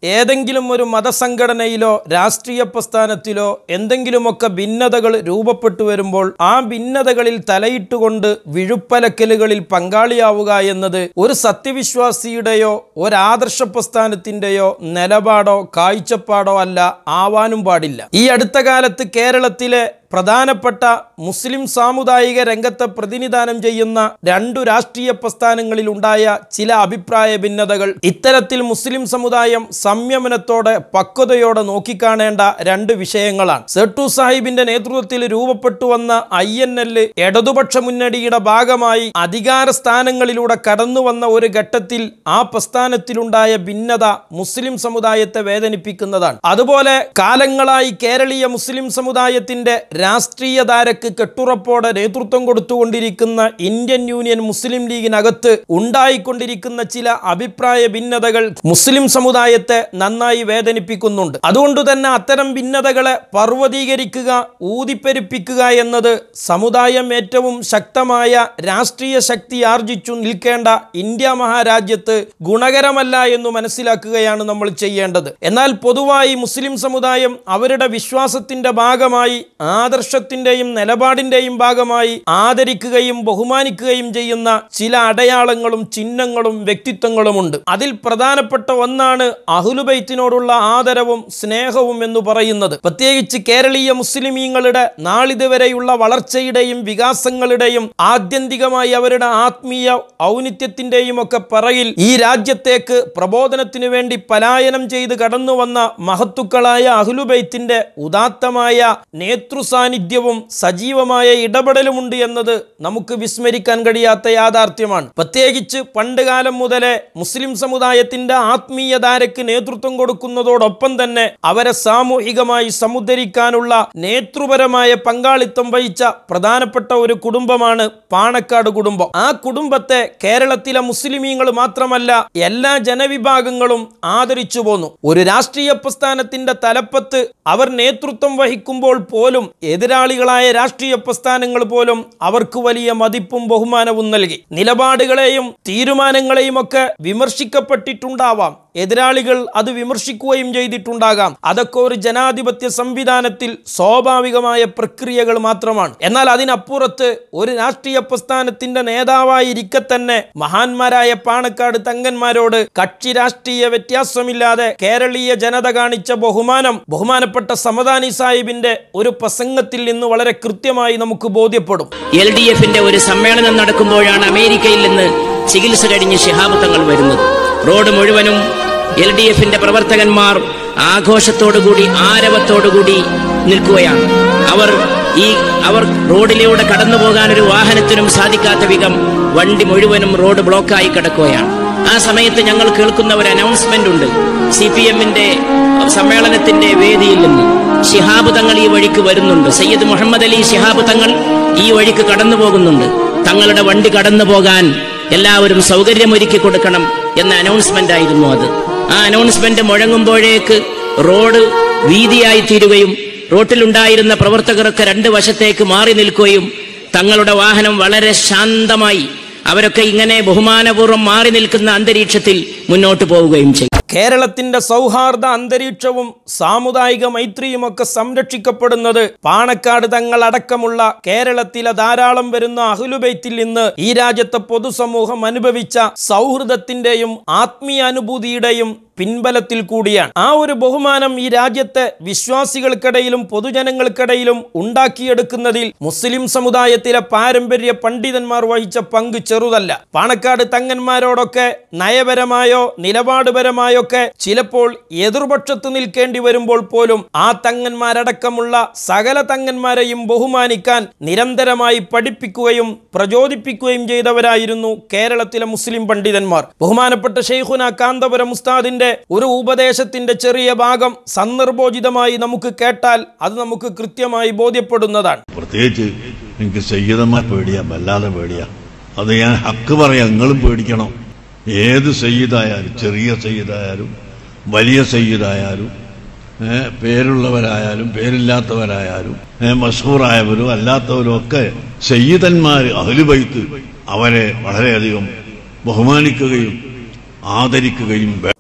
ഏതെങ്കിലും ഒരു മതസംഘടനയിലോ രാഷ്ട്രീയ പ്രസ്ഥാനത്തിലോ എന്തെങ്കിലുമൊക്കെ ഭിന്നതകൾ രൂപപ്പെട്ടു വരുമ്പോൾ ആ ഭിന്നതകളിൽ തലയിട്ടുകൊണ്ട് വിഴുപ്പലക്കലുകളിൽ പങ്കാളിയാവുക എന്നത് ഒരു സത്യവിശ്വാസിയുടെയോ ഒരാദർശ പ്രസ്ഥാനത്തിന്റെയോ നിലപാടോ കാഴ്ചപ്പാടോ അല്ല ആവാനും പാടില്ല ഈ അടുത്ത കാലത്ത് കേരളത്തിലെ പ്രധാനപ്പെട്ട മുസ്ലിം സാമുദായിക രംഗത്തെ പ്രതിനിധാനം ചെയ്യുന്ന രണ്ടു രാഷ്ട്രീയ പ്രസ്ഥാനങ്ങളിൽ ഉണ്ടായ ചില അഭിപ്രായ ഭിന്നതകൾ ഇത്തരത്തിൽ മുസ്ലിം സമുദായം സംയമനത്തോടെ പക്വതയോടെ നോക്കിക്കാണേണ്ട രണ്ട് വിഷയങ്ങളാണ് സെട്ടു സാഹിബിന്റെ നേതൃത്വത്തിൽ രൂപപ്പെട്ടു വന്ന ഐ എൻ എൽ ഇടതുപക്ഷ മുന്നണിയുടെ ഭാഗമായി അധികാര സ്ഥാനങ്ങളിലൂടെ കടന്നു വന്ന ഒരു ഘട്ടത്തിൽ ആ പ്രസ്ഥാനത്തിലുണ്ടായ ഭിന്നത മുസ്ലിം സമുദായത്തെ വേദനിപ്പിക്കുന്നതാണ് അതുപോലെ കാലങ്ങളായി കേരളീയ മുസ്ലിം സമുദായത്തിന്റെ രാഷ്ട്രീയ ധാരക്ക് കെട്ടുറപ്പോടെ നേതൃത്വം കൊടുത്തുകൊണ്ടിരിക്കുന്ന ഇന്ത്യൻ യൂണിയൻ മുസ്ലിം ലീഗിനകത്ത് ഉണ്ടായിക്കൊണ്ടിരിക്കുന്ന ചില അഭിപ്രായ ഭിന്നതകൾ മുസ്ലിം സമുദായത്തെ നന്നായി വേദനിപ്പിക്കുന്നുണ്ട് അതുകൊണ്ട് തന്നെ അത്തരം ഭിന്നതകളെ പർവ്വതീകരിക്കുക ഊതിപ്പെരുപ്പിക്കുക എന്നത് സമുദായം ഏറ്റവും ശക്തമായ രാഷ്ട്രീയ ശക്തി ആർജിച്ചു നിൽക്കേണ്ട ഇന്ത്യ മഹാരാജ്യത്ത് ഗുണകരമല്ല എന്ന് മനസ്സിലാക്കുകയാണ് നമ്മൾ ചെയ്യേണ്ടത് എന്നാൽ പൊതുവായി മുസ്ലിം സമുദായം അവരുടെ വിശ്വാസത്തിന്റെ ഭാഗമായി ആദർശത്തിന്റെയും നിലപാടിന്റെയും ഭാഗമായി ആദരിക്കുകയും ബഹുമാനിക്കുകയും ചെയ്യുന്ന ചില അടയാളങ്ങളും ചിഹ്നങ്ങളും വ്യക്തിത്വങ്ങളുമുണ്ട് അതിൽ പ്രധാനപ്പെട്ട ഒന്നാണ് അഹുലുബൈത്തിനോടുള്ള ആദരവും സ്നേഹവും എന്ന് പറയുന്നത് പ്രത്യേകിച്ച് കേരളീയ മുസ്ലിമീങ്ങളുടെ നാളിതുവരെയുള്ള വളർച്ചയുടെയും വികാസങ്ങളുടെയും ആത്യന്തികമായി അവരുടെ ആത്മീയ ഔന്നിത്യത്തിന്റെയും ഒക്കെ പറയിൽ ഈ രാജ്യത്തേക്ക് പ്രബോധനത്തിനു വേണ്ടി പലായനം ചെയ്ത് കടന്നു വന്ന മഹത്തുക്കളായ അഹ്ലുബൈത്തിന്റെ ഉദാത്തമായ നേതൃ സാന്നിധ്യവും സജീവമായ ഇടപെടലുമുണ്ട് എന്നത് നമുക്ക് വിസ്മരിക്കാൻ കഴിയാത്ത യാഥാർത്ഥ്യമാണ് പ്രത്യേകിച്ച് പണ്ടുകാലം മുതലേ മുസ്ലിം സമുദായത്തിന്റെ ആത്മീയധാരയ്ക്ക് നേതൃത്വം കൊടുക്കുന്നതോടൊപ്പം തന്നെ അവരെ സാമൂഹികമായി സമുദ്ധരിക്കാനുള്ള നേതൃപരമായ പങ്കാളിത്തം വഹിച്ച പ്രധാനപ്പെട്ട ഒരു കുടുംബമാണ് പാണക്കാട് കുടുംബം ആ കുടുംബത്തെ കേരളത്തിലെ മുസ്ലിമീങ്ങൾ മാത്രമല്ല എല്ലാ ജനവിഭാഗങ്ങളും ആദരിച്ചു പോന്നു ഒരു രാഷ്ട്രീയ പ്രസ്ഥാനത്തിന്റെ തലപ്പത്ത് അവർ നേതൃത്വം വഹിക്കുമ്പോൾ പോലും എതിരാളികളായ രാഷ്ട്രീയ പ്രസ്ഥാനങ്ങൾ പോലും അവർക്ക് വലിയ മതിപ്പും ബഹുമാനവും നൽകി നിലപാടുകളെയും തീരുമാനങ്ങളെയും ഒക്കെ വിമർശിക്കപ്പെട്ടിട്ടുണ്ടാവാം എതിരാളികൾ അത് വിമർശിക്കുകയും ചെയ്തിട്ടുണ്ടാകാം അതൊക്കെ ഒരു ജനാധിപത്യ സംവിധാനത്തിൽ സ്വാഭാവികമായ പ്രക്രിയകൾ മാത്രമാണ് എന്നാൽ അതിനപ്പുറത്ത് ഒരു രാഷ്ട്രീയ പ്രസ്ഥാനത്തിന്റെ നേതാവായിരിക്കെ തന്നെ മഹാന്മാരായ പാണക്കാട് തങ്ങന്മാരോട് കക്ഷി രാഷ്ട്രീയ വ്യത്യാസമില്ലാതെ കേരളീയ ജനത കാണിച്ച ബഹുമാനം ബഹുമാനപ്പെട്ട സമദാനി സാഹിബിന്റെ ഒരു പ്രസംഗത്തിൽ നിന്ന് വളരെ കൃത്യമായി നമുക്ക് ബോധ്യപ്പെടും എൽ ഡി എഫിന്റെ ഒരു സമ്മേളനം നടക്കുമ്പോഴാണ് അമേരിക്കയിൽ നിന്ന് ചികിത്സ കഴിഞ്ഞ് ശിഹാബ് തങ്ങൾ വരുന്നത് റോഡ് മുഴുവനും എൽ ഡി എഫിന്റെ പ്രവർത്തകന്മാർ ആഘോഷത്തോടുകൂടി ആരവത്തോടുകൂടി നിൽക്കുകയാണ് അവർ ഈ അവർ റോഡിലൂടെ കടന്നു പോകാൻ ഒരു വാഹനത്തിനും സാധിക്കാത്ത വിധം വണ്ടി മുഴുവനും റോഡ് ബ്ലോക്കായി കിടക്കുകയാണ് ആ സമയത്ത് ഞങ്ങൾ കേൾക്കുന്ന ഒരു അനൗൺസ്മെന്റ് ഉണ്ട് സി പി എമ്മിന്റെ സമ്മേളനത്തിന്റെ വേദിയിൽ നിന്ന് ശിഹാബ് തങ്ങൾ ഈ വഴിക്ക് വരുന്നുണ്ട് സയ്യിദ് മുഹമ്മദ് അലി ശിഹാബ് തങ്ങൾ ഈ വഴിക്ക് കടന്നു പോകുന്നുണ്ട് തങ്ങളുടെ വണ്ടി കടന്നു പോകാൻ എല്ലാവരും സൗകര്യമൊരുക്കി കൊടുക്കണം എന്ന അനൗൺസ്മെന്റ് ആയിരുന്നു അത് ആ അനൗൺസ്മെന്റ് മുഴങ്ങുമ്പോഴേക്ക് റോഡ് വീതിയായി തീരുകയും റോട്ടിലുണ്ടായിരുന്ന പ്രവർത്തകർക്ക് രണ്ട് വശത്തേക്ക് മാറി നിൽക്കുകയും തങ്ങളുടെ വാഹനം വളരെ ശാന്തമായി അവരൊക്കെ ഇങ്ങനെ ബഹുമാനപൂർവ്വം മാറി നിൽക്കുന്ന അന്തരീക്ഷത്തിൽ മുന്നോട്ട് പോവുകയും ചെയ്യും കേരളത്തിന്റെ സൗഹാർദ്ദ അന്തരീക്ഷവും സാമുദായിക മൈത്രിയുമൊക്കെ സംരക്ഷിക്കപ്പെടുന്നത് പാണക്കാട് തങ്ങൾ അടക്കമുള്ള കേരളത്തിലെ ധാരാളം വരുന്ന അഹുലുബൈത്തിൽ നിന്ന് ഈ രാജ്യത്തെ പൊതുസമൂഹം അനുഭവിച്ച സൗഹൃദത്തിന്റെയും ആത്മീയ അനുഭൂതിയുടെയും പിൻബലത്തിൽ കൂടിയാണ് ആ ഒരു ബഹുമാനം ഈ രാജ്യത്തെ വിശ്വാസികൾക്കിടയിലും പൊതുജനങ്ങൾക്കിടയിലും ഉണ്ടാക്കിയെടുക്കുന്നതിൽ മുസ്ലിം സമുദായത്തിലെ പാരമ്പര്യ പണ്ഡിതന്മാർ വഹിച്ച പങ്ക് ചെറുതല്ല പാണക്കാട് തങ്ങന്മാരോടൊക്കെ നയപരമായോ നിലപാടുപരമായോ ഒക്കെ ചിലപ്പോൾ എതിർപക്ഷത്ത് നിൽക്കേണ്ടി വരുമ്പോൾ പോലും ആ തങ്ങന്മാരടക്കമുള്ള സകല തങ്ങന്മാരെയും ബഹുമാനിക്കാൻ നിരന്തരമായി പഠിപ്പിക്കുകയും പ്രചോദിപ്പിക്കുകയും ചെയ്തവരായിരുന്നു കേരളത്തിലെ മുസ്ലിം പണ്ഡിതന്മാർ ബഹുമാനപ്പെട്ട ഷെയ്ഖുന കാന്തപുരം ഉസ്താദിന്റെ ഒരു ഉപദേശത്തിന്റെ ചെറിയ ഭാഗം സന്ദർഭോചിതമായി നമുക്ക് കേട്ടാൽ അത് നമുക്ക് കൃത്യമായി ബോധ്യപ്പെടുന്നതാണ് പ്രത്യേകിച്ച് എനിക്ക് സയ്യിദന്മാർ പേടിയാ വല്ലാതെ പേടിയാ അത് ഞാൻ ഹക്ക് പറയാം നിങ്ങളും പേടിക്കണം ഏത് സയ്യിദായാലും ചെറിയ സയ്യിദായാലും വലിയ സയ്യിദായാലും ഏ, പേരുള്ളവരായാലും പേരില്ലാത്തവരായാലും ഏ, മഷഹൂറായവരും അല്ലാത്തവരും ഒക്കെ സയ്യിദന്മാർ അഹലുബൈത്ത് അവരെ വളരെയധികം ബഹുമാനിക്കുകയും ആദരിക്കുകയും വേണം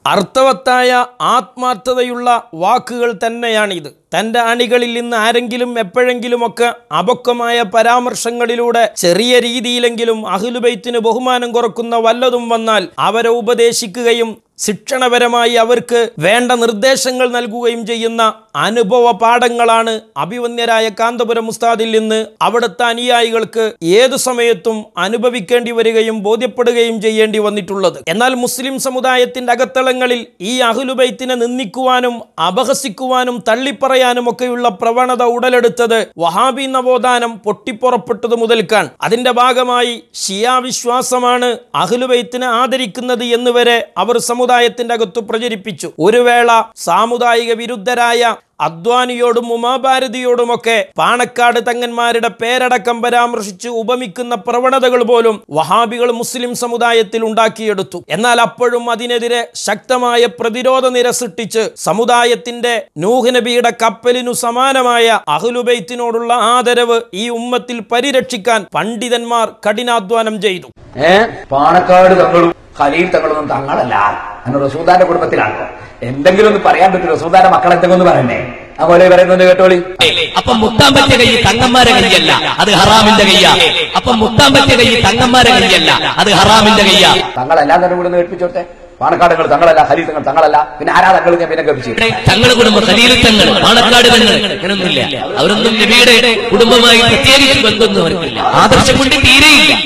അർത്ഥവത്തായ ആത്മാർത്ഥതയുള്ള വാക്കുകൾ തന്നെയാണിത് തൻ്റെ അണികളിൽ നിന്ന് ആരെങ്കിലും എപ്പോഴെങ്കിലുമൊക്കെ അപക്വമായ പരാമർശങ്ങളിലൂടെ ചെറിയ രീതിയിലെങ്കിലും അഹ്ലുബൈത്തിന് ബഹുമാനം കുറക്കുന്ന വല്ലതും വന്നാൽ അവരെ ഉപദേശിക്കുകയും ശിക്ഷണപരമായി അവർക്ക് വേണ്ട നിർദ്ദേശങ്ങൾ നൽകുകയും ചെയ്യുന്ന അനുഭവ പാഠങ്ങളാണ് അഭിവന്യരായ കാന്തപുരം ഉസ്താദിൽ നിന്ന് അവിടുത്തെ അനുയായികൾക്ക് ഏതു സമയത്തും അനുഭവിക്കേണ്ടി വരികയും ബോധ്യപ്പെടുകയും ചെയ്യേണ്ടി വന്നിട്ടുള്ളത് എന്നാൽ മുസ്ലിം സമുദായത്തിന്റെ അകത്തളങ്ങളിൽ ഈ അഹുലുബൈത്തിനെ നിന്ദിക്കുവാനും അപഹസിക്കുവാനും തള്ളിപ്പറയാനും ഒക്കെയുള്ള പ്രവണത ഉടലെടുത്തത് വഹാബി നവോത്ഥാനം പൊട്ടിപ്പുറപ്പെട്ടത് മുതൽക്കാൻ അതിന്റെ ഭാഗമായി ഷിയാ വിശ്വാസമാണ് അഹ്ലുബൈത്തിനെ ആദരിക്കുന്നത് എന്ന് വരെ അവർ സമുദായത്തിന്റെ അകത്തു പ്രചരിപ്പിച്ചു ഒരു വേള സാമുദായിക വിരുദ്ധരായ അദ്വാനിയോടും ഉമാഭാരതിയോടുമൊക്കെ പാണക്കാട് തങ്ങന്മാരുടെ പേരടക്കം പരാമർശിച്ച് ഉപമിക്കുന്ന പ്രവണതകൾ പോലും വഹാബികൾ മുസ്ലിം സമുദായത്തിൽ ഉണ്ടാക്കിയെടുത്തു എന്നാൽ അപ്പോഴും അതിനെതിരെ ശക്തമായ പ്രതിരോധ നിര സൃഷ്ടിച്ച് സമുദായത്തിന്റെ നൂഹ് നബിയുടെ കപ്പലിനു സമാനമായ അഹ്ലുബൈത്തിനോടുള്ള ആദരവ് ഈ ഉമ്മത്തിൽ പരിരക്ഷിക്കാൻ പണ്ഡിതന്മാർ കഠിനാധ്വാനം ചെയ്തു ഏ പാണക്കാട് തങ്ങളും ഖലീൽ തങ്ങളൊന്നും തങ്ങളല്ല അങ്ങനെ റസൂദാന്റെ കുടുംബത്തിലാണ് എന്തെങ്കിലും ഒന്ന് പറയാൻ പറ്റും റസൂദാന്റെ മക്കൾ എന്തെങ്കിലും ഒന്ന് പറയണ്ടേ ആ പോലെ പറയുന്നത് കേട്ടോളി അപ്പൊ മുത്താൻ പറ്റിയ കൈ തങ്ങന്മാരെ കൈയല്ല അത് ഹറാമിന്റെ കയ്യാ അപ്പൊ മുത്താൻ പറ്റിയ കൈ തങ്ങന്മാരെ കൈയല്ല അത് ഹറാമിന്റെ കയ്യാ തങ്ങളെല്ലാം തന്നെ കൂടെ ഒന്ന് കേൾപ്പിച്ചോട്ടെ പാണക്കാടുകൾ തങ്ങളല്ല ഖലീൽ തങ്ങൾ തങ്ങളല്ല പിന്നെ ആരാ തങ്ങൾ ഞാൻ പിന്നെ കേൾപ്പിച്ചു തങ്ങളെ കുടുംബം ഖലീൽ തങ്ങൾ പാണക്കാട് തങ്ങൾ അങ്ങനൊന്നുമില്ല അവരൊന്നും നബിയുടെ കുടുംബമായി പ്രത്യേകിച്ച് ബന്ധമൊന്നും അവർക്കില്ല ആദർശം കൊണ്ട് തീരെയില്ല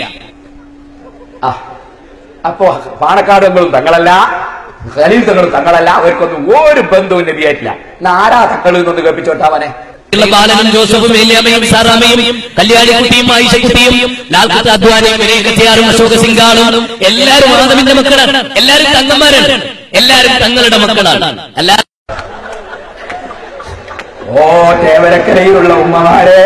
ആ അപ്പോ പാണക്കാട് തങ്ങളും തങ്ങളല്ല ഖലീൽ തങ്ങളും തങ്ങളല്ല അവർക്കൊന്നും ഒരു ബന്ധവും നബിയായിട്ടില്ല എന്നാ ആരാ തങ്ങൾ എന്നൊന്ന് കേൾപ്പിച്ചോട്ടാവനെ ഉള്ള ബാലനും ജോസഫും ഏലിയാമയും സാറാമയും കല്യാണിക്കുട്ടിയും ആയിഷക്കുട്ടിയും ലാൽകുത്ത് അദ്വാനിയും വിനയകത്തിയാറും അശോക സിംഗാളും എല്ലാരും ആദമിന്റെ മക്കളാണ് എല്ലാരും തങ്ങന്മാരാണ് എല്ലാരും തങ്ങളുടെ മക്കളാണ് അല്ല ഓ തേവരക്കരയിലുള്ള ഉമ്മമാരെ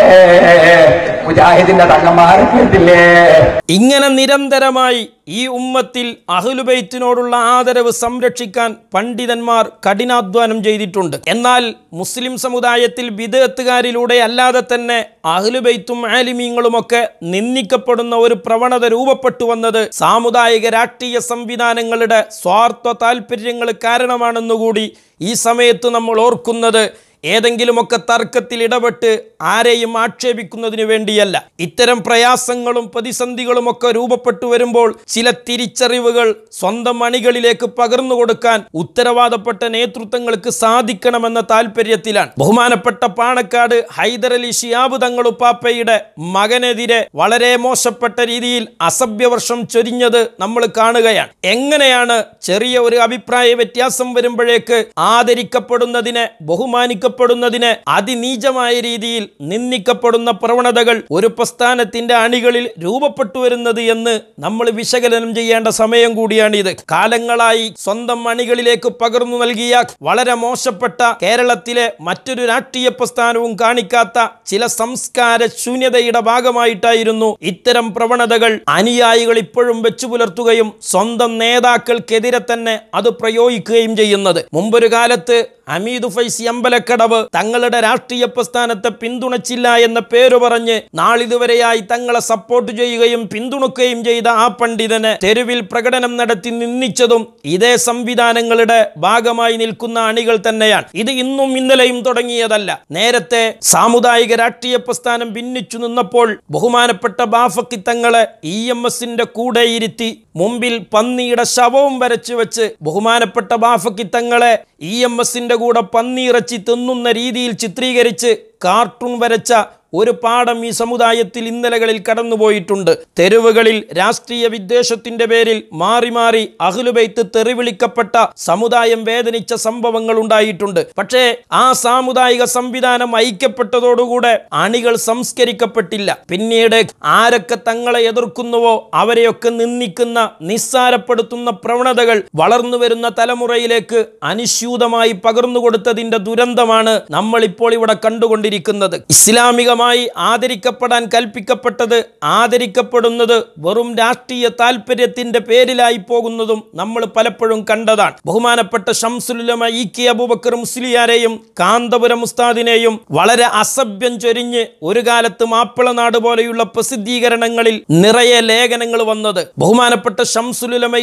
മുജാഹിദിന്റെ തങ്ങന്മാരെ കേട്ടില്ലേ ഇങ്ങനെ നിരന്തരമായി ഈ ഉമ്മത്തിൽ അഹ്ലുബൈത്തിനോടുള്ള ആദരവ് സംരക്ഷിക്കാൻ പണ്ഡിതന്മാർ കഠിനാധ്വാനം ചെയ്തിട്ടുണ്ട് എന്നാൽ മുസ്ലിം സമുദായത്തിൽ വിദഗത്തുകാരിലൂടെ അല്ലാതെ തന്നെ അഹ്ലുബൈത്തും ആലിമീങ്ങളുമൊക്കെ നിന്ദിക്കപ്പെടുന്ന ഒരു പ്രവണത രൂപപ്പെട്ടു വന്നത് സാമുദായിക രാഷ്ട്രീയ സംവിധാനങ്ങളുടെ സ്വാർത്ഥ താല്പര്യങ്ങൾ കാരണമാണെന്നുകൂടി ഈ സമയത്ത് നമ്മൾ ഓർക്കുന്നത് ഏതെങ്കിലുമൊക്കെ തർക്കത്തിൽ ഇടപെട്ട് ആരെയും ആക്ഷേപിക്കുന്നതിന് വേണ്ടിയല്ല ഇത്തരം പ്രയാസങ്ങളും പ്രതിസന്ധികളുമൊക്കെ രൂപപ്പെട്ടു വരുമ്പോൾ ചില തിരിച്ചറിവുകൾ സ്വന്തം അണികളിലേക്ക് പകർന്നു കൊടുക്കാൻ ഉത്തരവാദപ്പെട്ട നേതൃത്വങ്ങൾക്ക് സാധിക്കണമെന്ന താല്പര്യത്തിലാണ് ബഹുമാനപ്പെട്ട പാണക്കാട് ഹൈദരലി ഷിയാബ് തങ്ങളുപ്പാപ്പയുടെ മകനെതിരെ വളരെ മോശപ്പെട്ട രീതിയിൽ അസഭ്യവർഷം ചൊരിഞ്ഞത് നമ്മൾ കാണുകയാണ് എങ്ങനെയാണ് ചെറിയ ഒരു അഭിപ്രായ വ്യത്യാസം വരുമ്പോഴേക്ക് ആദരിക്കപ്പെടുന്നതിനെ ബഹുമാനിക്കപ്പെടുന്നതിനെ അതിനീചമായ രീതിയിൽ നിന്ദിക്കപ്പെടുന്ന പ്രവണതകൾ ഒരു പ്രസ്ഥാനത്തിന്റെ അണികളിൽ രൂപപ്പെട്ടു വരുന്നത് എന്ന് നമ്മൾ വിശകലനം ചെയ്യേണ്ട സമയം കൂടിയാണിത് കാലങ്ങളായി സ്വന്തം അണികളിലേക്ക് പകർന്നു നൽകിയ വളരെ മോശപ്പെട്ട കേരളത്തിലെ മറ്റൊരു രാഷ്ട്രീയ പ്രസ്ഥാനവും കാണിക്കാത്ത ചില സംസ്കാര ശൂന്യതയുടെ ഭാഗമായിട്ടായിരുന്നു ഇത്തരം പ്രവണതകൾ അനുയായികൾ ഇപ്പോഴും വെച്ചു പുലർത്തുകയും സ്വന്തം നേതാക്കൾക്കെതിരെ തന്നെ അത് പ്രയോഗിക്കുകയും ചെയ്യുന്നത് മുമ്പൊരു കാലത്ത് അമീദ് ഫൈസി അമ്പലക്കടവ് തങ്ങളുടെ രാഷ്ട്രീയ പ്രസ്ഥാനത്തെ പിന്തുണച്ചില്ല എന്ന പേരു പറഞ്ഞ് നാളിതുവരെയായി തങ്ങളെ സപ്പോർട്ട് ചെയ്യുകയും പിന്തുണക്കുകയും ചെയ്ത ആ പണ്ഡിതന് തെരുവിൽ പ്രകടനം നടത്തി നിന്ദിച്ചതും ഇതേ സംവിധാനങ്ങളുടെ ഭാഗമായി നിൽക്കുന്ന അണികൾ തന്നെയാണ് ഇത് ഇന്നും ഇന്നലെയും തുടങ്ങിയതല്ല നേരത്തെ സാമുദായിക രാഷ്ട്രീയ പ്രസ്ഥാനം ഭിന്നിച്ചു നിന്നപ്പോൾ ബഹുമാനപ്പെട്ട ബാഫക്കി തങ്ങളെ ഇ എം എസിന്റെ കൂടെ ഇരുത്തി മുമ്പിൽ പന്നിയുടെ ശവവും വരച്ചു വെച്ച് ബഹുമാനപ്പെട്ട ബാഫക്കി തങ്ങളെ ഇ എം എസിന്റെ കൂടെ പന്നിയിറച്ചി തിന്നുന്ന രീതിയിൽ ചിത്രീകരിച്ച് കാർട്ടൂൺ വരച്ച ഒരു പാഠം ഈ സമുദായത്തിൽ ഇന്നലകളിൽ കടന്നുപോയിട്ടുണ്ട് തെരുവുകളിൽ രാഷ്ട്രീയ വിദ്വേഷത്തിന്റെ പേരിൽ മാറി മാറി അഹ്ലുബൈത്ത് തെറിവിളിക്കപ്പെട്ട സമുദായം വേദനിച്ച സംഭവങ്ങൾ ഉണ്ടായിട്ടുണ്ട് പക്ഷേ ആ സാമുദായിക സംവിധാനം ഐക്യപ്പെട്ടതോടുകൂടെ അണികൾ സംസ്കരിക്കപ്പെട്ടില്ല പിന്നീട് ആരൊക്കെ തങ്ങളെ എതിർക്കുന്നുവോ അവരെയൊക്കെ നിന്ദിക്കുന്ന നിസ്സാരപ്പെടുത്തുന്ന പ്രവണതകൾ വളർന്നു വരുന്ന തലമുറയിലേക്ക് അനുസ്യൂതമായി പകർന്നു കൊടുത്തതിന്റെ ദുരന്തമാണ് നമ്മൾ ഇപ്പോൾ ഇവിടെ കണ്ടുകൊണ്ടിരിക്കുന്നത് ഇസ്ലാമികമായി ആദരിക്കപ്പെടാൻ കൽപ്പിക്കപ്പെട്ടത് ആദരിക്കപ്പെടുന്നത് വെറും രാഷ്ട്രീയ താല്പര്യത്തിന്റെ പേരിലായി പോകുന്നതും നമ്മൾ പലപ്പോഴും കണ്ടതാണ് ബഹുമാനപ്പെട്ട ഷംസുലുലമ ഇ കെ അബൂബക്കർ മുസ്ലിയാരെയും കാന്തപുരം ഉസ്താദിനെയും വളരെ അസഭ്യം ചൊരിഞ്ഞ് ഒരു കാലത്ത് മാപ്പിളനാട് പോലെയുള്ള പ്രസിദ്ധീകരണങ്ങളിൽ നിറയെ ലേഖനങ്ങൾ വന്നത് ബഹുമാനപ്പെട്ട ഷംസുലുലമയുടെ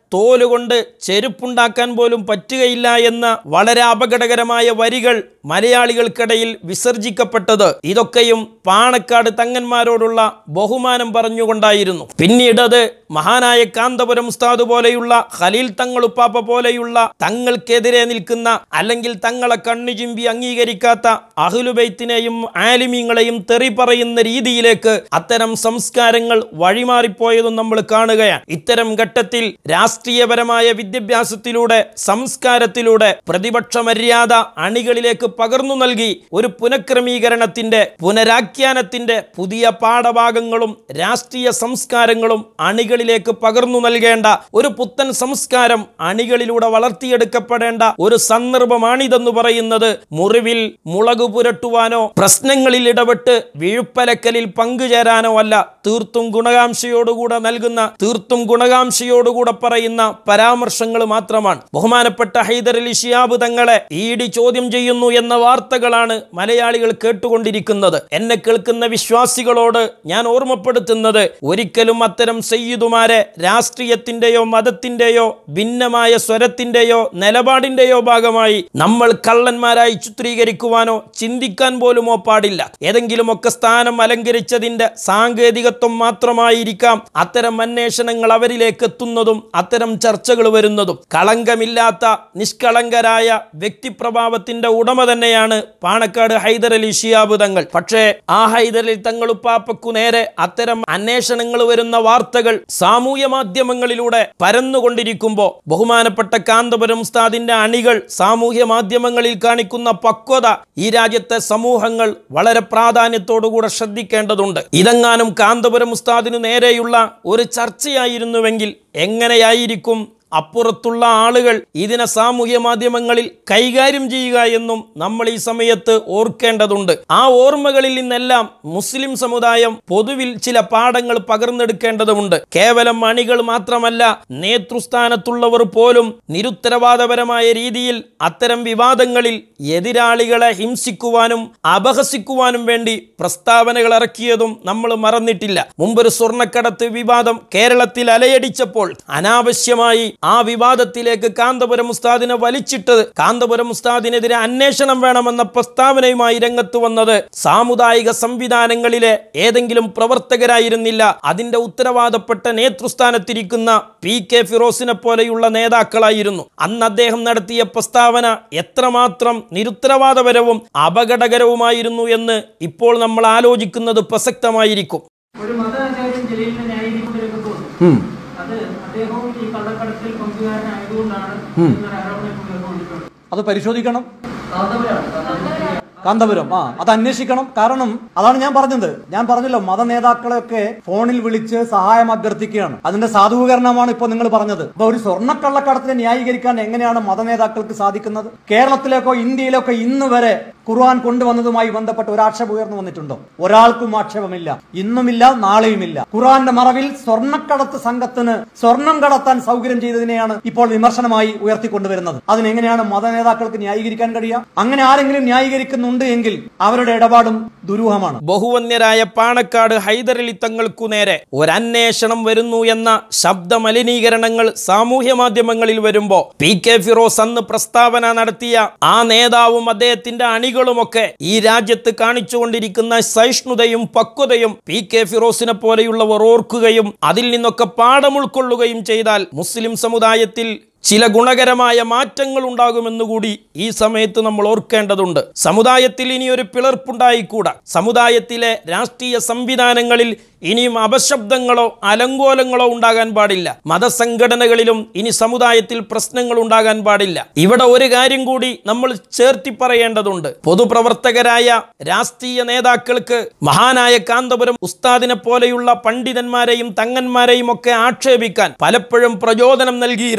തോലുകൊണ്ട് ചെരുപ്പുണ്ടാക്കാൻ പോലും പറ്റുകയില്ല എന്ന വളരെ അപകടകരമായ വരികൾ മലയാളികൾക്കിടയിൽ വിസർജിക്കപ്പെട്ടത് ഇതൊക്കെയും പാണക്കാട് തങ്ങന്മാരോടുള്ള ബഹുമാനം പറഞ്ഞുകൊണ്ടായിരുന്നു പിന്നീട് അത് മഹാനായ കാന്തപുരം ഉസ്താദ് പോലെയുള്ള ഖലീൽ തങ്ങളുപ്പാപ്പ പോലെയുള്ള തങ്ങൾക്കെതിരെ നിൽക്കുന്ന അല്ലെങ്കിൽ തങ്ങളെ കണ്ണു ചിമ്പി അംഗീകരിക്കാത്ത അഹ്ലുബൈത്തിനെയും ആലിമീങ്ങളെയും തെറി പറയുന്ന രീതിയിലേക്ക് അത്തരം സംസ്കാരങ്ങൾ വഴിമാറിപ്പോയതും നമ്മൾ കാണുകയാണ് ഇത്തരം ഘട്ടത്തിൽ രാഷ്ട്രീയപരമായ വിദ്യാഭ്യാസത്തിലൂടെ സംസ്കാരത്തിലൂടെ പ്രതിപക്ഷ മര്യാദ അണികളിലേക്ക് പകർന്നു നൽകി ഒരു പുനഃക്രമീകരണത്തിന്റെ പുനരാഖ്യാനത്തിന്റെ പുതിയ പാഠഭാഗങ്ങളും രാഷ്ട്രീയ സംസ്കാരങ്ങളും അണികളിലേക്ക് പകർന്നു നൽകേണ്ട ഒരു പുത്തൻ സംസ്കാരം അണികളിലൂടെ വളർത്തിയെടുക്കപ്പെടേണ്ട ഒരു സന്ദർഭമാണിതെന്ന് പറയുന്നത് മുറിവിൽ മുളക് പുരട്ടുവാനോ പ്രശ്നങ്ങളിൽ ഇടപെട്ട് വീഴ്പ്പലക്കലിൽ പങ്കുചേരാനോ അല്ല തീർത്തും ഗുണകാംക്ഷയോടുകൂടെ നൽകുന്ന തീർത്തും ഗുണകാംക്ഷയോടുകൂടെ പറയുന്ന പരാമർശങ്ങൾ മാത്രമാണ് ബഹുമാനപ്പെട്ട ഹൈദർ അലി ഷിയാബ് തങ്ങളെ ഇ ഡി ചോദ്യം ചെയ്യുന്നു എന്ന വാർത്തകളാണ് മലയാളികൾ കേട്ടുകൊണ്ടിരിക്കുന്നത് എന്നെ കേൾക്കുന്ന വിശ്വാസികളോട് ഞാൻ ഓർമ്മപ്പെടുത്തുന്നത് ഒരിക്കലും അത്തരം സയ്യിദുമാരെ രാഷ്ട്രീയത്തിന്റെയോ മതത്തിന്റെയോ ഭിന്നമായ സ്വരത്തിന്റെയോ നിലപാടിന്റെയോ ഭാഗമായി നമ്മൾ കള്ളന്മാരായി ചിത്രീകരിക്കുവാനോ ചിന്തിക്കാൻ പോലുമോ പാടില്ല ഏതെങ്കിലുമൊക്കെ സ്ഥാനം അലങ്കരിച്ചതിന്റെ സാങ്കേതികത്വം മാത്രമായിരിക്കാം അത്തരം അന്വേഷണങ്ങൾ അവരിലേക്ക് എത്തുന്നതും അത്തരം ചർച്ചകൾ വരുന്നതും കളങ്കമില്ലാത്ത നിഷ്കളങ്കരായ വ്യക്തിപ്രഭാവത്തിന്റെ ഉടമ തന്നെയാണ് പാണക്കാട് ഹൈദർ അലി ഷിയാബ് തങ്ങൾ പക്ഷേ ആ ഹൈദർ അലി തങ്ങളുപ്പാപ്പക്കു നേരെ അത്തരം അന്വേഷണങ്ങൾ വരുന്ന വാർത്തകൾ സാമൂഹ്യ മാധ്യമങ്ങളിലൂടെ പരന്നുകൊണ്ടിരിക്കുമ്പോൾ ബഹുമാനപ്പെട്ട കാന്തപുരം ഉസ്താദിന്റെ അണികൾ സാമൂഹ്യ മാധ്യമങ്ങളിൽ കാണിക്കുന്ന പക്വത ഈ രാജ്യത്തെ സമൂഹങ്ങൾ വളരെ പ്രാധാന്യത്തോടുകൂടെ ശ്രദ്ധിക്കേണ്ടതുണ്ട് ഇതെങ്ങാനും കാന്തപുരം ഉസ്താദിന് നേരെയുള്ള ഒരു ചർച്ചയായിരുന്നുവെങ്കിൽ എങ്ങനെയായിരിക്കും അപ്പുറത്തുള്ള ആളുകൾ ഇതിനെ സാമൂഹ്യ മാധ്യമങ്ങളിൽ കൈകാര്യം ചെയ്യുക എന്നും നമ്മൾ ഈ സമയത്ത് ഓർക്കേണ്ടതുണ്ട് ആ ഓർമ്മകളിൽ നിന്നെല്ലാം മുസ്ലിം സമുദായം പൊതുവിൽ ചില പാഠങ്ങൾ പകർന്നെടുക്കേണ്ടതുണ്ട് കേവലം അണികൾ മാത്രമല്ല നേതൃസ്ഥാനത്തുള്ളവർ പോലും നിരുത്തരവാദപരമായ രീതിയിൽ അത്തരം വിവാദങ്ങളിൽ എതിരാളികളെ ഹിംസിക്കുവാനും അപഹസിക്കുവാനും വേണ്ടി പ്രസ്താവനകൾ ഇറക്കിയതും നമ്മൾ മറന്നിട്ടില്ല മുമ്പൊരു സ്വർണ്ണക്കടത്ത് വിവാദം കേരളത്തിൽ അലയടിച്ചപ്പോൾ അനാവശ്യമായി ആ വിവാദത്തിലേക്ക് കാന്തപുരം ഉസ്താദിനെ വലിച്ചിട്ടത് കാന്തപുരം ഉസ്താദിനെതിരെ അന്വേഷണം വേണമെന്ന പ്രസ്താവനയുമായി രംഗത്ത് വന്നത് സാമുദായിക സംവിധാനങ്ങളിലെ ഏതെങ്കിലും പ്രവർത്തകരായിരുന്നില്ല അതിന്റെ ഉത്തരവാദപ്പെട്ട നേതൃസ്ഥാനത്തിരിക്കുന്ന പി കെ ഫിറോസിനെ പോലെയുള്ള നേതാക്കളായിരുന്നു അന്ന് അദ്ദേഹം നടത്തിയ പ്രസ്താവന എത്രമാത്രം നിരുത്തരവാദപരവും അപകടകരവുമായിരുന്നു എന്ന് ഇപ്പോൾ നമ്മൾ ആലോചിക്കുന്നത് പ്രസക്തമായിരിക്കും ഒരു മതാചാര്യൻ ജലീലിനെ ന്യായീകരിക്കൊണ്ടിരിക്കുമ്പോൾ അത് അദ്ദേഹവും ഈ കള്ളക്കടത്തിൽ പങ്കുകാരനായതുകൊണ്ടാണ് എന്നൊരു ആരോപണം ഇപ്പോൾ ഉയർന്നുകൊണ്ടിരിക്കുന്നത് അത് പരിശോധിക്കണം കാന്തപുരമാണ് കാന്തപുരം കാന്തപുരം ആ അത് അന്വേഷിക്കണം കാരണം അതാണ് ഞാൻ പറഞ്ഞത് ഞാൻ പറഞ്ഞല്ലോ മത നേതാക്കളെയൊക്കെ ഫോണിൽ വിളിച്ച് സഹായം അഭ്യർത്ഥിക്കുകയാണ് അതിന്റെ സാധൂകരണമാണ് ഇപ്പൊ നിങ്ങൾ പറഞ്ഞത് അപ്പൊ ഒരു സ്വർണ്ണക്കള്ളക്കടത്തിനെ ന്യായീകരിക്കാൻ എങ്ങനെയാണ് മത നേതാക്കൾക്ക് സാധിക്കുന്നത് കേരളത്തിലേക്കോ ഇന്ത്യയിലേക്കോ ഇന്ന് വരെ ഖുർആൻ കൊണ്ടുവന്നതുമായി ബന്ധപ്പെട്ട് ഒരു ആക്ഷേപം ഉയർന്നു വന്നിട്ടുണ്ടോ ഒരാൾക്കും ആക്ഷേപമില്ല ഇന്നുമില്ല നാളെയുമില്ല ഖുർആന്റെ മറവിൽ സ്വർണ്ണക്കടത്ത് സംഘത്തിന് സ്വർണം കടത്താൻ സൗകര്യം ചെയ്തതിനെയാണ് ഇപ്പോൾ വിമർശനമായി ഉയർത്തിക്കൊണ്ടുവരുന്നത് അതിനെങ്ങനെയാണ് മത നേതാക്കൾക്ക് ന്യായീകരിക്കാൻ കഴിയുക അങ്ങനെ ആരെങ്കിലും ന്യായീകരിക്കുന്നുണ്ട് എങ്കിൽ അവരുടെ ഇടപാടും ദുരൂഹമാണ് ബഹുവന്യരായ പാണക്കാട് ഹൈദരലി തങ്ങൾക്കു നേരെ ഒരന്വേഷണം വരുന്നു എന്ന ശബ്ദ മലിനീകരണങ്ങൾ സാമൂഹ്യ മാധ്യമങ്ങളിൽ വരുമ്പോ പി കെ ഫിറോസ് അന്ന് പ്രസ്താവന നടത്തിയ ആ നേതാവും അദ്ദേഹത്തിന്റെ അണികളുമൊക്കെ ഈ രാജ്യത്ത് കാണിച്ചുകൊണ്ടിരിക്കുന്ന സഹിഷ്ണുതയും പക്വതയും പി കെ ഫിറോസിനെ പോലെയുള്ളവർ ഓർക്കുകയും അതിൽ നിന്നൊക്കെ പാഠം ഉൾക്കൊള്ളുകയും ചെയ്താൽ മുസ്ലിം സമുദായത്തിൽ ചില ഗുണകരമായ മാറ്റങ്ങൾ ഉണ്ടാകുമെന്നുകൂടി ഈ സമയത്ത് നമ്മൾ ഓർക്കേണ്ടതുണ്ട് സമുദായത്തിൽ ഇനി ഒരു പിളർപ്പുണ്ടായിക്കൂടാ സമുദായത്തിലെ രാഷ്ട്രീയ സംവിധാനങ്ങളിൽ ഇനിയും അപശബ്ദങ്ങളോ അലങ്കോലങ്ങളോ ഉണ്ടാകാൻ പാടില്ല മതസംഘടനകളിലും ഇനി സമുദായത്തിൽ പ്രശ്നങ്ങൾ ഉണ്ടാകാൻ പാടില്ല ഇവിടെ ഒരു കാര്യം കൂടി നമ്മൾ ചേർത്തി പറയേണ്ടതുണ്ട് പൊതുപ്രവർത്തകരായ രാഷ്ട്രീയ നേതാക്കൾക്ക് മഹാനായ കാന്തപുരം ഉസ്താദിനെ പോലെയുള്ള പണ്ഡിതന്മാരെയും തങ്ങന്മാരെയും ഒക്കെ ആക്ഷേപിക്കാൻ പലപ്പോഴും പ്രചോദനം നൽകിയിരുന്ന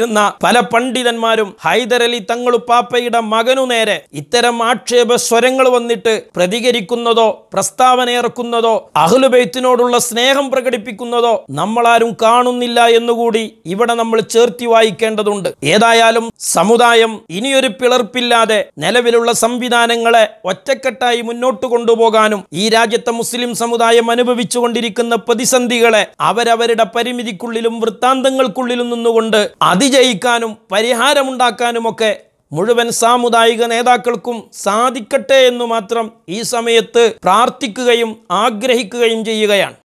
പല പണ്ഡിതന്മാരും ഹൈദരലി തങ്ങളുപ്പാപ്പയുടെ മകനു നേരെ ഇത്തരം ആക്ഷേപ സ്വരങ്ങൾ വന്നിട്ട് പ്രതികരിക്കുന്നതോ പ്രസ്താവന ഇറക്കുന്നതോ അഹ്ലുബൈത്തിനോടുള്ള സ്നേഹം പ്രകടിപ്പിക്കുന്നതോ നമ്മളാരും കാണുന്നില്ല എന്നുകൂടി ഇവിടെ നമ്മൾ ചേർത്തി വായിക്കേണ്ടതുണ്ട് ഏതായാലും സമുദായം ഇനിയൊരു പിളർപ്പില്ലാതെ നിലവിലുള്ള സംവിധാനങ്ങളെ ഒറ്റക്കെട്ടായി മുന്നോട്ട് കൊണ്ടുപോകാനും ഈ രാജ്യത്തെ മുസ്ലിം സമുദായം അനുഭവിച്ചുകൊണ്ടിരിക്കുന്ന പ്രതിസന്ധികളെ അവരവരുടെ പരിമിതിക്കുള്ളിലും വൃത്താന്തങ്ങൾക്കുള്ളിലും നിന്നുകൊണ്ട് അതിജയിക്കാനും പരിഹാരമുണ്ടാക്കാനുമൊക്കെ മുഴുവൻ സാമുദായിക നേതാക്കൾക്കും സാധിക്കട്ടെ എന്നു മാത്രം ഈ സമയത്ത് പ്രാർത്ഥിക്കുകയും ആഗ്രഹിക്കുകയും ചെയ്യുകയാണ്